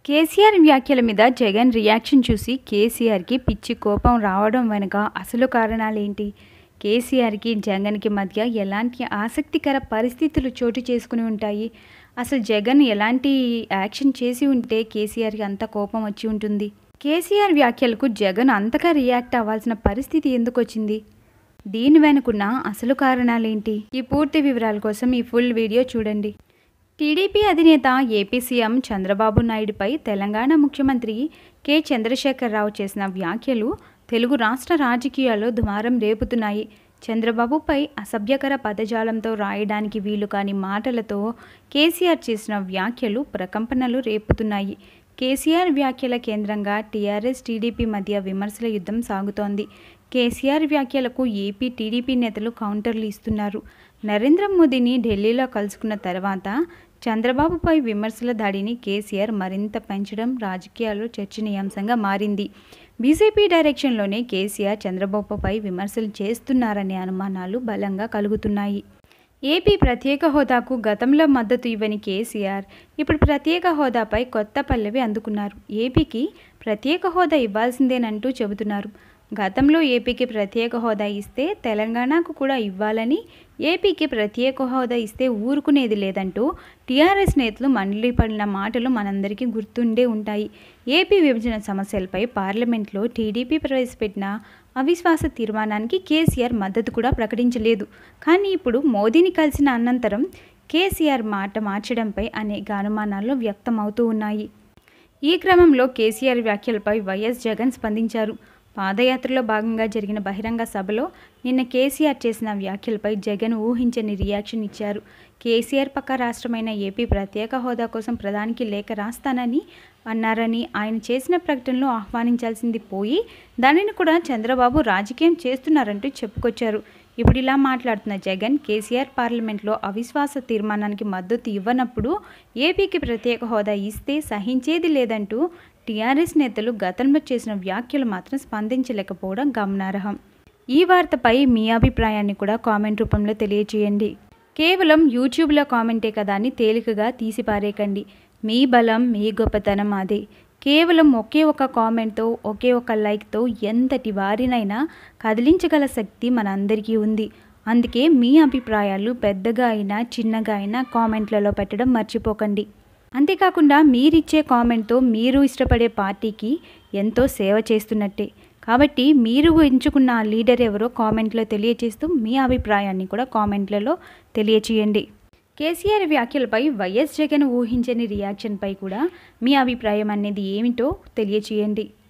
కేసీఆర్ వ్యాఖ్యల మీద జగన్ రియాక్షన్ చూసి కేసీఆర్కి పిచ్చి కోపం రావడం వెనుక అసలు కారణాలేంటి కేసీఆర్కి జగన్కి మధ్య ఎలాంటి ఆసక్తికర పరిస్థితులు చోటు చేసుకుని ఉంటాయి అసలు జగన్ ఎలాంటి యాక్షన్ చేసి ఉంటే కేసీఆర్కి అంత కోపం వచ్చి ఉంటుంది కేసీఆర్ వ్యాఖ్యలకు జగన్ అంతగా రియాక్ట్ అవ్వాల్సిన పరిస్థితి ఎందుకు వచ్చింది దీని వెనుకున్న అసలు కారణాలేంటి ఈ పూర్తి వివరాల కోసం ఈ ఫుల్ వీడియో చూడండి టీడీపీ అధినేత ఏపీ సీఎం చంద్రబాబు నాయుడుపై తెలంగాణ ముఖ్యమంత్రి కె చంద్రశేఖరరావు చేసిన వ్యాఖ్యలు తెలుగు రాష్ట్ర రాజకీయాల్లో దుమారం రేపుతున్నాయి చంద్రబాబుపై అసభ్యకర పదజాలంతో రాయడానికి వీలు కాని మాటలతో కేసీఆర్ చేసిన వ్యాఖ్యలు ప్రకంపనలు రేపుతున్నాయి కేసీఆర్ వ్యాఖ్యల కేంద్రంగా టీఆర్ఎస్ టీడీపీ మధ్య విమర్శల యుద్ధం సాగుతోంది కేసీఆర్ వ్యాఖ్యలకు ఏపీ టీడీపీ నేతలు కౌంటర్లు ఇస్తున్నారు నరేంద్ర మోదీని ఢిల్లీలో కలుసుకున్న తర్వాత చంద్రబాబుపై విమర్శల దాడిని కేసీఆర్ మరింత పెంచడం రాజకీయాల్లో చర్చనీయాంశంగా మారింది బీజేపీ డైరెక్షన్లోనే కేసీఆర్ చంద్రబాబుపై విమర్శలు చేస్తున్నారనే అనుమానాలు బలంగా కలుగుతున్నాయి ఏపీ ప్రత్యేక హోదాకు గతంలో మద్దతు ఇవ్వని కేసీఆర్ ఇప్పుడు ప్రత్యేక హోదాపై కొత్త పల్లవి అందుకున్నారు ఏపీకి ప్రత్యేక హోదా ఇవ్వాల్సిందేనంటూ చెబుతున్నారు గతంలో ఏపీకి ప్రత్యేక హోదా ఇస్తే తెలంగాణకు కూడా ఇవ్వాలని ఏపీకి ప్రత్యేక హోదా ఇస్తే ఊరుకునేది లేదంటూ టీఆర్ఎస్ నేతలు మండిపడిన మాటలు మనందరికీ గుర్తుండే ఉంటాయి ఏపీ విభజన సమస్యలపై పార్లమెంట్లో టీడీపీ ప్రవేశపెట్టిన అవిశ్వాస తీర్మానానికి కేసీఆర్ మద్దతు కూడా ప్రకటించలేదు కానీ ఇప్పుడు మోదీని కలిసిన అనంతరం కేసీఆర్ మాట మార్చడంపై అనేక అనుమానాలు వ్యక్తమవుతూ ఉన్నాయి ఈ క్రమంలో కేసీఆర్ వ్యాఖ్యలపై వైఎస్ జగన్ స్పందించారు పాదయాత్రలో భాగంగా జరిగిన బహిరంగ సభలో నిన్న కేసీఆర్ చేసిన వ్యాఖ్యలపై జగన్ ఊహించని రియాక్షన్ ఇచ్చారు కేసీఆర్ పక్క రాష్ట్రమైన ఏపీ ప్రత్యేక హోదా కోసం ప్రధానికి లేఖ రాస్తానని అన్నారని ఆయన చేసిన ప్రకటనలో ఆహ్వానించాల్సింది పోయి దానిని కూడా చంద్రబాబు రాజకీయం చేస్తున్నారంటూ చెప్పుకొచ్చారు ఇప్పుడు ఇలా మాట్లాడుతున్న జగన్ కేసీఆర్ పార్లమెంట్లో అవిశ్వాస తీర్మానానికి మద్దతు ఇవ్వనప్పుడు ఏపీకి ప్రత్యేక హోదా ఇస్తే సహించేది లేదంటూ టీఆర్ఎస్ నేతలు గతంలో చేసిన వ్యాఖ్యలు మాత్రం స్పందించలేకపోవడం గమనార్హం ఈ వార్తపై మీ అభిప్రాయాన్ని కూడా కామెంట్ రూపంలో తెలియచేయండి కేవలం యూట్యూబ్లో కామెంటే కదా అని తేలికగా తీసిపారేయకండి మీ బలం మీ గొప్పతనం అదే కేవలం ఒకే ఒక కామెంట్తో ఒకే ఒక లైక్తో ఎంతటి వారినైనా కదిలించగల శక్తి మనందరికీ ఉంది అందుకే మీ అభిప్రాయాలు పెద్దగా అయినా చిన్నగా అయినా కామెంట్లలో పెట్టడం మర్చిపోకండి అంతేకాకుండా మీరిచ్చే కామెంట్తో మీరు ఇష్టపడే పార్టీకి ఎంతో సేవ చేస్తున్నట్టే కాబట్టి మీరు ఎంచుకున్న ఆ లీడర్ ఎవరో కామెంట్లో తెలియచేస్తూ మీ అభిప్రాయాన్ని కూడా కామెంట్లలో తెలియచేయండి కేసీఆర్ వ్యాఖ్యలపై వైఎస్ జగన్ ఊహించని రియాక్షన్పై కూడా మీ అభిప్రాయం అనేది ఏమిటో తెలియచేయండి